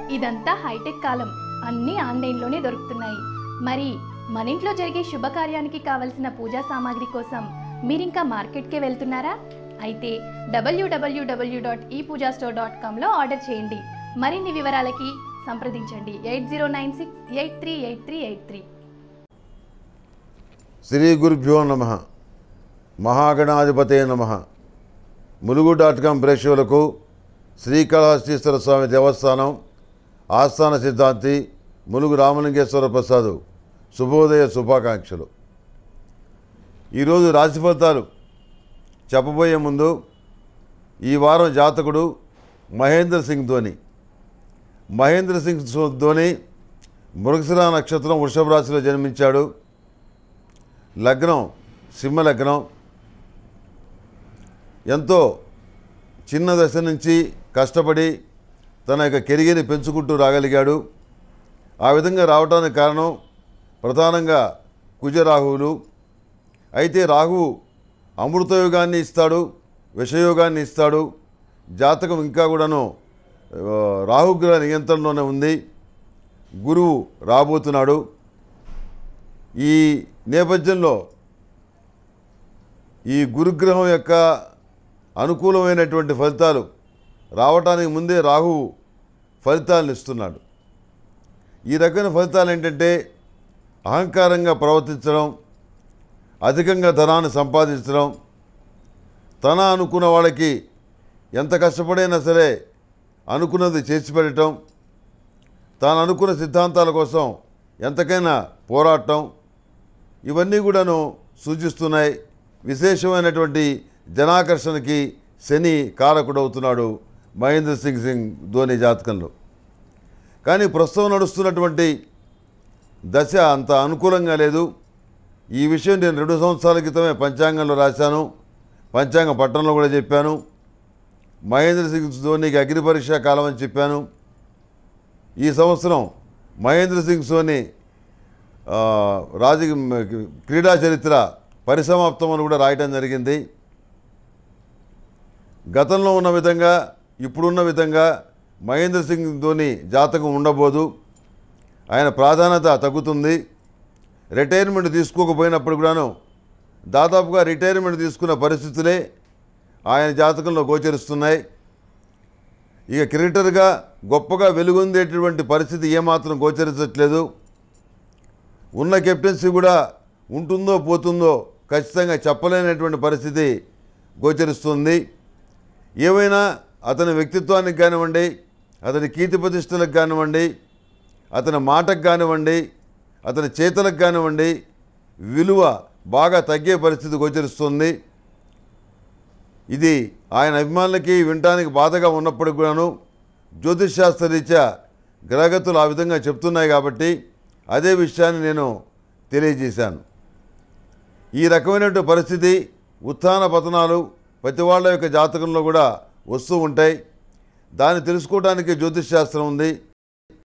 ఇదంతా హైటెక్ కాలం అన్నీ ఆన్లైన్లోనే దొరుకుతున్నాయి మరి మన ఇంట్లో జరిగే శుభకార్యానికి కావలసిన పూజా సామాగ్రి కోసం మీరింకా మార్కెట్కే వెళ్తున్నారా అయితే W W W dot E Pooja store dot కామ్లో ఆర్డర్ చేయండి మరిన్ని వివరాలకి సంప్రదించండి eight zero nine six eight three eight three eight three శ్రీ గురుభ్యో నమ మహాగణాధిపతే నమ ములుగు డాట్ కాం ప్రేక్షకులకు శ్రీకాళహస్తీశ్వర స్వామి దేవస్థానం ఆస్థాన సిద్ధాంతి ములుగు రామలింగేశ్వర ప్రసాద్ శుభోదయ శుభాకాంక్షలు ఈరోజు రాశి ఫలితాలు చెప్పబోయే ముందు ఈ వారం జాతకుడు మహేంద్ర సింగ్ ధోని మహేంద్ర సింగ్ సో- ధోని మృగశిర నక్షత్రం వృషభ రాశిలో జన్మించాడు లగ్నం సింహ లగ్నం ఎంతో చిన్న దశ నుంచి కష్టపడి తన యొక్క కెరియర్ని పెంచుకుంటూ రాగలిగాడు ఆ విధంగా రావడానికి కారణం ప్రధానంగా కుజరాహువులు అయితే రాహువు అమృతయోగాన్ని ఇస్తాడు విషయోగాన్ని ఇస్తాడు జాతకం ఇంకా కూడాను ఆ, రాహుగ్రహ నియంత్రణలోనే ఉంది గురువు రాబోతున్నాడు ఈ నేపథ్యంలో ఈ గురుగ్రహం యొక్క అనుకూలమైనటువంటి ఫలితాలు రావటానికి ముందే రాహువు ఫలితాలను ఇస్తున్నాడు ఈ రకమైన ఫలితాలు ఏంటంటే అహంకారంగా ప్రవర్తించడం అధికంగా ధనాన్ని సంపాదించడం తన అనుకున్న వాళ్ళకి ఎంత కష్టపడైనా సరే అనుకున్నది చేసి పెట్టడం తాను అనుకున్న సిద్ధాంతాల కోసం ఎంతకైనా పోరాటం ఇవన్నీ కూడాను సూచిస్తున్నాయి విశేషమైనటువంటి జనాకర్షణకి శని కారకుడవుతున్నాడు మహేంద్ర సింగ్ సింగ్ ధోని జాతకంలో కానీ ప్రస్తుతం నడుస్తున్నటువంటి దశ అంత అనుకూలంగా లేదు ఈ విషయం నేను రెండు సంవత్సరాల క్రితమే పంచాంగంలో రాశాను పంచాంగ పట్టణంలో కూడా చెప్పాను మహేంద్ర సింగ్ ధోనికి అగ్ని పరీక్షా కాలం అని చెప్పాను ఈ సంవత్సరం మహేంద్ర సింగ్ సోని ఆ, రాజకీయ క్రీడా చరిత్ర పరిసమాప్తం అని కూడా రాయటం జరిగింది గతంలో ఉన్న విధంగా ఇప్పుడున్న విధంగా మహేంద్ర సింగ్ ధోని జాతకం ఉండబోదు ఆయన ప్రాధాన్యత తగ్గుతుంది రిటైర్మెంట్ తీసుకోకపోయినప్పుడు కూడాను దాదాపుగా రిటైర్మెంట్ తీసుకున్న పరిస్థితులే ఆయన జాతకంలో గోచరిస్తున్నాయి ఇక క్రికెటర్గా గొప్పగా వెలుగొందేటటువంటి పరిస్థితి ఏమాత్రం గోచరించట్లేదు ఉన్న కెప్టెన్సీ కూడా ఉంటుందో పోతుందో ఖచ్చితంగా చెప్పలేనటువంటి పరిస్థితి గోచరిస్తుంది ఏమైనా అతని వ్యక్తిత్వానికి కానివ్వండి అతని కీర్తి ప్రతిష్టలకు కానివ్వండి అతని మాటకు కానివ్వండి అతని చేతలకు కానివ్వండి విలువ బాగా తగ్గే పరిస్థితి గోచరిస్తుంది ఇది ఆయన అభిమానులకి వినటానికి బాధగా ఉన్నప్పటికి కూడాను జ్యోతిష్ శాస్త్ర రీత్యా గ్రహగతులు ఆ విధంగా చెప్తున్నాయి కాబట్టి అదే విషయాన్ని నేను తెలియజేశాను ఈ రకమైనటువంటి పరిస్థితి ఉత్థాన పతనాలు ప్రతి వాళ్ళ యొక్క జాతకంలో కూడా వస్తూ ఉంటాయి దాన్ని తెలుసుకోవడానికి జ్యోతిష్ శాస్త్రం ఉంది